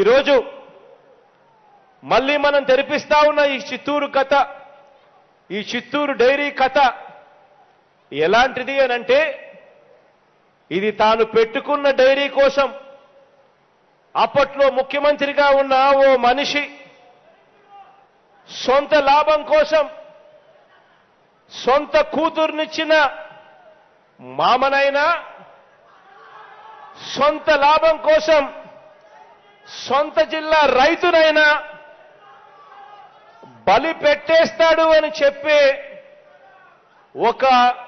ఈరోజు మళ్ళీ మనం తెరిపిస్తా ఉన్న ఈ చిత్తూరు కథ ఈ చిత్తూరు డైరీ కథ ఎలాంటిది అనంటే ఇది తాను పెట్టుకున్న డైరీ కోసం అప్పట్లో ముఖ్యమంత్రిగా ఉన్న ఓ మనిషి సొంత లాభం కోసం సొంత కూతుర్నిచ్చిన మామనైనా సొంత లాభం కోసం సొంత జిల్లా రైతునైనా బలి పెట్టేస్తాడు అని చెప్పే ఒక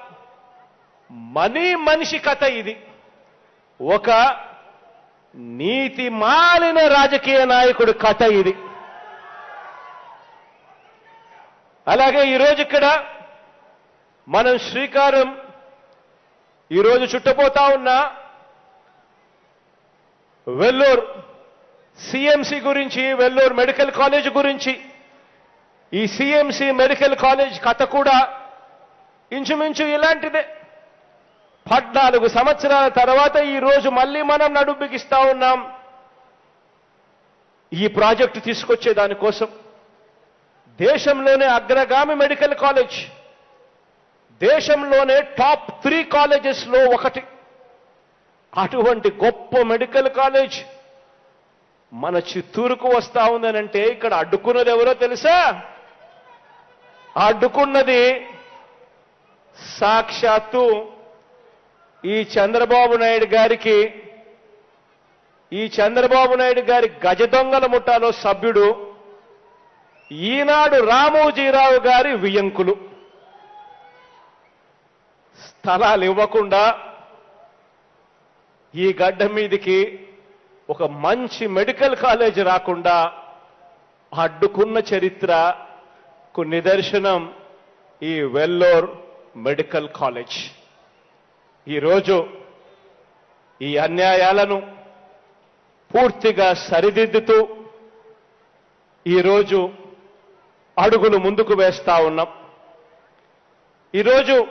మనీ మనిషి కథ ఇది ఒక నీతి మాలిన రాజకీయ నాయకుడి కథ ఇది అలాగే ఈరోజు ఇక్కడ మనం శ్రీకారం ఈరోజు చుట్టపోతా ఉన్న వెల్లూరు సిఎంసి గురించి వెల్లూరు మెడికల్ కాలేజ్ గురించి ఈ సిఎంసి మెడికల్ కాలేజ్ కథ కూడా ఇంచుమించు ఇలాంటిదే పద్నాలుగు సంవత్సరాల తర్వాత ఈ రోజు మళ్ళీ మనం నడుం బిగిస్తా ఉన్నాం ఈ ప్రాజెక్టు తీసుకొచ్చే దానికోసం దేశంలోనే అగ్రగామి మెడికల్ కాలేజ్ దేశంలోనే టాప్ త్రీ కాలేజెస్ లో ఒకటి అటువంటి గొప్ప మెడికల్ కాలేజ్ మన చిత్తూరుకు వస్తా ఉందనంటే ఇక్కడ అడ్డుకున్నది ఎవరో తెలుసా ఆ అడ్డుకున్నది సాక్షాత్తు ఈ చంద్రబాబు నాయుడు గారికి ఈ చంద్రబాబు నాయుడు గారి గజ దొంగల ముఠాలో సభ్యుడు ఈనాడు రామోజీరావు గారి వియంకులు స్థలాలు ఇవ్వకుండా ఈ గడ్డ మీదికి ఒక మంచి మెడికల్ కాలేజ్ రాకుండా అడ్డుకున్న చరిత్రకు నిదర్శనం ఈ వెల్లోర్ మెడికల్ కాలేజ్ ఈరోజు ఈ అన్యాయాలను పూర్తిగా సరిదిద్దుతూ ఈరోజు అడుగులు ముందుకు వేస్తా ఉన్నాం ఈరోజు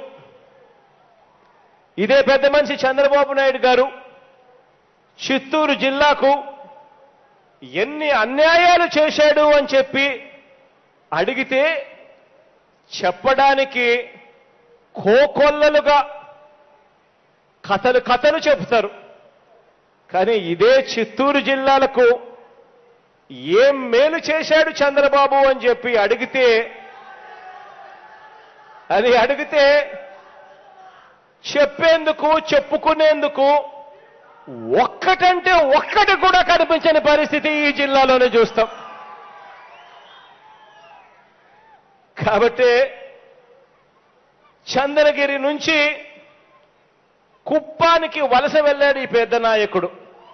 ఇదే పెద్ద మనిషి చంద్రబాబు నాయుడు గారు చిత్తూరు జిల్లాకు ఎన్ని అన్యాయాలు చేశాడు అని చెప్పి అడిగితే చెప్పడానికి కోకొల్లలుగా కథలు కథలు చెబుతారు కానీ ఇదే చిత్తూరు జిల్లాలకు ఏం మేలు చేశాడు చంద్రబాబు అని చెప్పి అడిగితే అది అడిగితే చెప్పేందుకు చెప్పుకునేందుకు ఒక్కటంటే ఒక్కటి కూడా కనిపించని పరిస్థితి ఈ జిల్లాలోనే చూస్తాం కాబట్టి చంద్రగిరి నుంచి కుప్పానికి వలస వెళ్ళాడు ఈ పెద్ద నాయకుడు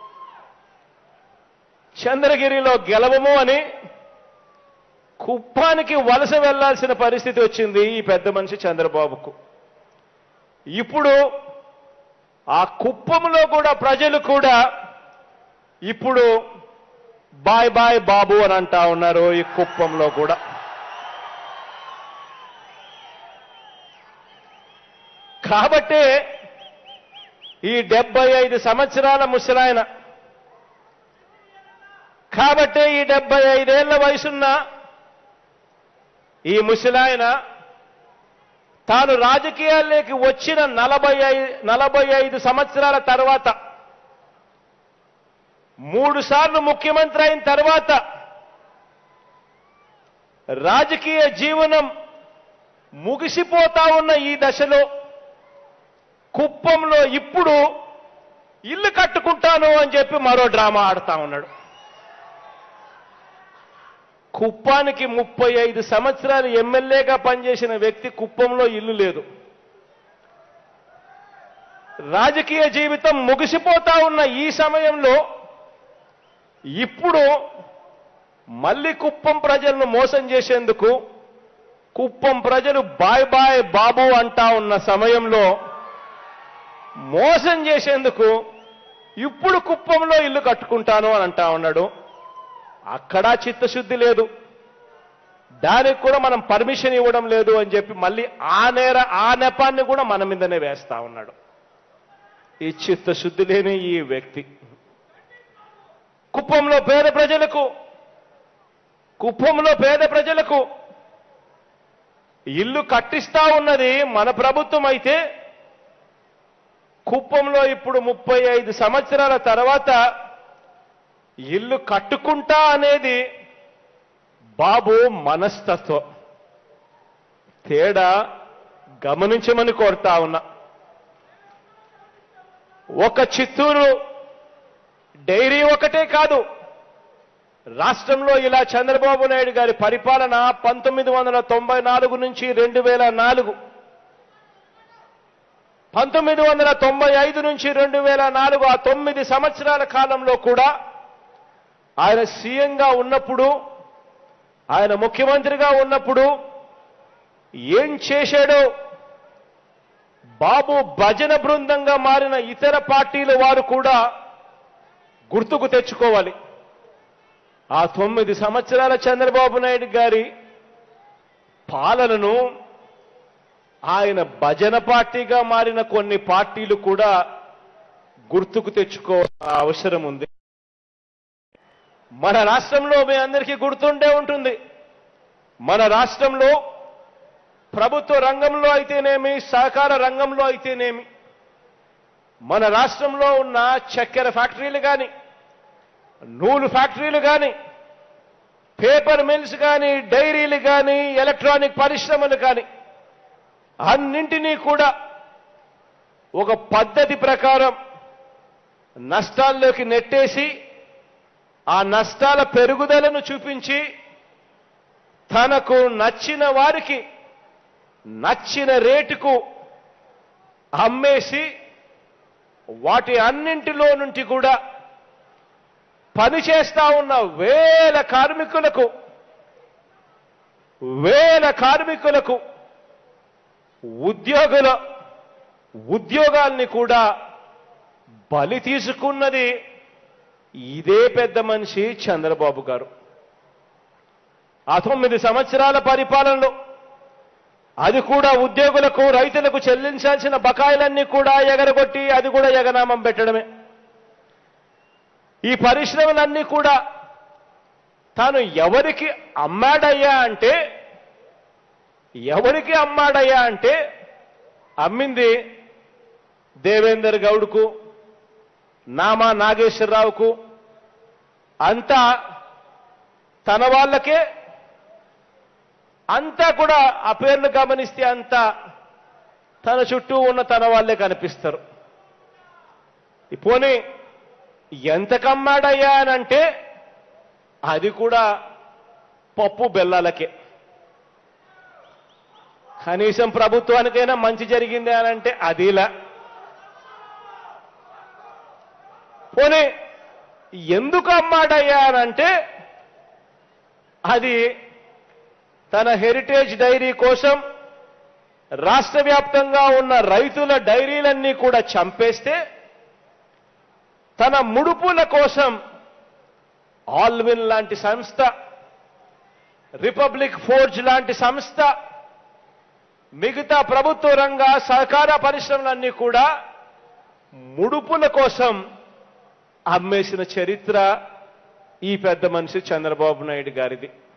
చంద్రగిరిలో గెలవము అని కుప్పానికి వలస వెళ్లాల్సిన పరిస్థితి వచ్చింది ఈ పెద్ద మనిషి చంద్రబాబుకు ఇప్పుడు ఆ కుప్పంలో కూడా ప్రజలు కూడా ఇప్పుడు బాయ్ బాయ్ బాబు అని అంటా ఉన్నారు ఈ కుప్పంలో కూడా కాబట్టే ఈ డెబ్బై ఐదు సంవత్సరాల ముసలాయన కాబట్టే ఈ డెబ్బై ఐదేళ్ల వయసున్న ఈ ముసలాయన తాను రాజకీయాల్లోకి వచ్చిన నలభై ఐదు నలభై ఐదు సంవత్సరాల తర్వాత మూడు సార్లు ముఖ్యమంత్రి అయిన తర్వాత రాజకీయ జీవనం ముగిసిపోతా ఉన్న ఈ దశలో కుప్పంలో ఇప్పుడు ఇల్లు కట్టుకుంటాను అని చెప్పి మరో డ్రామా ఆడుతా ఉన్నాడు కుప్పానికి ముప్పై ఐదు సంవత్సరాలు ఎమ్మెల్యేగా పనిచేసిన వ్యక్తి కుప్పంలో ఇల్లు లేదు రాజకీయ జీవితం ముగిసిపోతా ఉన్న ఈ సమయంలో ఇప్పుడు మళ్ళీ కుప్పం ప్రజలను మోసం చేసేందుకు కుప్పం ప్రజలు బాయ్ బాయ్ బాబు అంటా ఉన్న సమయంలో మోసం చేసేందుకు ఇప్పుడు కుప్పంలో ఇల్లు కట్టుకుంటాను అని అంటా ఉన్నాడు అక్కడా చిత్తశుద్ధి లేదు దానికి కూడా మనం పర్మిషన్ ఇవ్వడం లేదు అని చెప్పి మళ్ళీ ఆ నేర ఆ నెపాన్ని కూడా మన మీదనే వేస్తా ఉన్నాడు ఈ చిత్తశుద్ధి లేని ఈ వ్యక్తి కుప్పంలో పేద ప్రజలకు కుప్పంలో పేద ప్రజలకు ఇల్లు కట్టిస్తా ఉన్నది మన ప్రభుత్వం అయితే కుప్పంలో ఇప్పుడు ముప్పై ఐదు సంవత్సరాల తర్వాత ఇల్లు కట్టుకుంటా అనేది బాబు మనస్తత్వం తేడా గమనించమని కోరుతా ఉన్నా ఒక చిత్తూరు డైరీ ఒకటే కాదు రాష్ట్రంలో ఇలా చంద్రబాబు నాయుడు గారి పరిపాలన పంతొమ్మిది వందల తొంభై నాలుగు నుంచి రెండు వేల నాలుగు పంతొమ్మిది వందల తొంభై ఐదు నుంచి రెండు వేల నాలుగు ఆ తొమ్మిది సంవత్సరాల కాలంలో కూడా ఆయన సీఎంగా ఉన్నప్పుడు ఆయన ముఖ్యమంత్రిగా ఉన్నప్పుడు ఏం చేశాడో బాబు భజన బృందంగా మారిన ఇతర పార్టీల వారు కూడా గుర్తుకు తెచ్చుకోవాలి ఆ తొమ్మిది సంవత్సరాల చంద్రబాబు నాయుడు గారి పాలనను ఆయన భజన పార్టీగా మారిన కొన్ని పార్టీలు కూడా గుర్తుకు తెచ్చుకోవాల్సిన అవసరం ఉంది మన రాష్ట్రంలో మీ అందరికీ గుర్తుండే ఉంటుంది మన రాష్ట్రంలో ప్రభుత్వ రంగంలో అయితేనేమి సహకార రంగంలో అయితేనేమి మన రాష్ట్రంలో ఉన్న చక్కెర ఫ్యాక్టరీలు కానీ నూలు ఫ్యాక్టరీలు కానీ పేపర్ మిల్స్ కానీ డైరీలు కానీ ఎలక్ట్రానిక్ పరిశ్రమలు కానీ అన్నింటినీ కూడా ఒక పద్ధతి ప్రకారం నష్టాల్లోకి నెట్టేసి ఆ నష్టాల పెరుగుదలను చూపించి తనకు నచ్చిన వారికి నచ్చిన రేటుకు అమ్మేసి వాటి అన్నింటిలో నుండి కూడా పనిచేస్తా ఉన్న వేల కార్మికులకు వేల కార్మికులకు ఉద్యోగుల ఉద్యోగాల్ని కూడా బలి తీసుకున్నది ఇదే పెద్ద మనిషి చంద్రబాబు గారు ఆ తొమ్మిది సంవత్సరాల పరిపాలనలో అది కూడా ఉద్యోగులకు రైతులకు చెల్లించాల్సిన బకాయిలన్నీ కూడా ఎగరగొట్టి అది కూడా ఎగనామం పెట్టడమే ఈ పరిశ్రమలన్నీ కూడా తాను ఎవరికి అమ్మాడయ్యా అంటే ఎవరికి అమ్మాడయ్యా అంటే అమ్మింది దేవేందర్ గౌడ్కు నామా నాగేశ్వరరావుకు అంతా తన వాళ్ళకే అంతా కూడా ఆ పేర్లు గమనిస్తే అంతా తన చుట్టూ ఉన్న తన వాళ్ళే కనిపిస్తారు ఈ పోనీ ఎంత కమ్మాడయ్యా అని అంటే అది కూడా పప్పు బెల్లాలకే కనీసం ప్రభుత్వానికైనా మంచి జరిగింది అని అంటే అదిలా పోనీ ఎందుకు అమ్మాడయ్యా అని అంటే అది తన హెరిటేజ్ డైరీ కోసం రాష్ట్ర వ్యాప్తంగా ఉన్న రైతుల డైరీలన్నీ కూడా చంపేస్తే తన ముడుపుల కోసం ఆల్విన్ లాంటి సంస్థ రిపబ్లిక్ ఫోర్జ్ లాంటి సంస్థ మిగతా ప్రభుత్వ రంగ సహకార పరిశ్రమలన్నీ కూడా ముడుపుల కోసం అమ్మేసిన చరిత్ర ఈ పెద్ద మనిషి చంద్రబాబు నాయుడు గారిది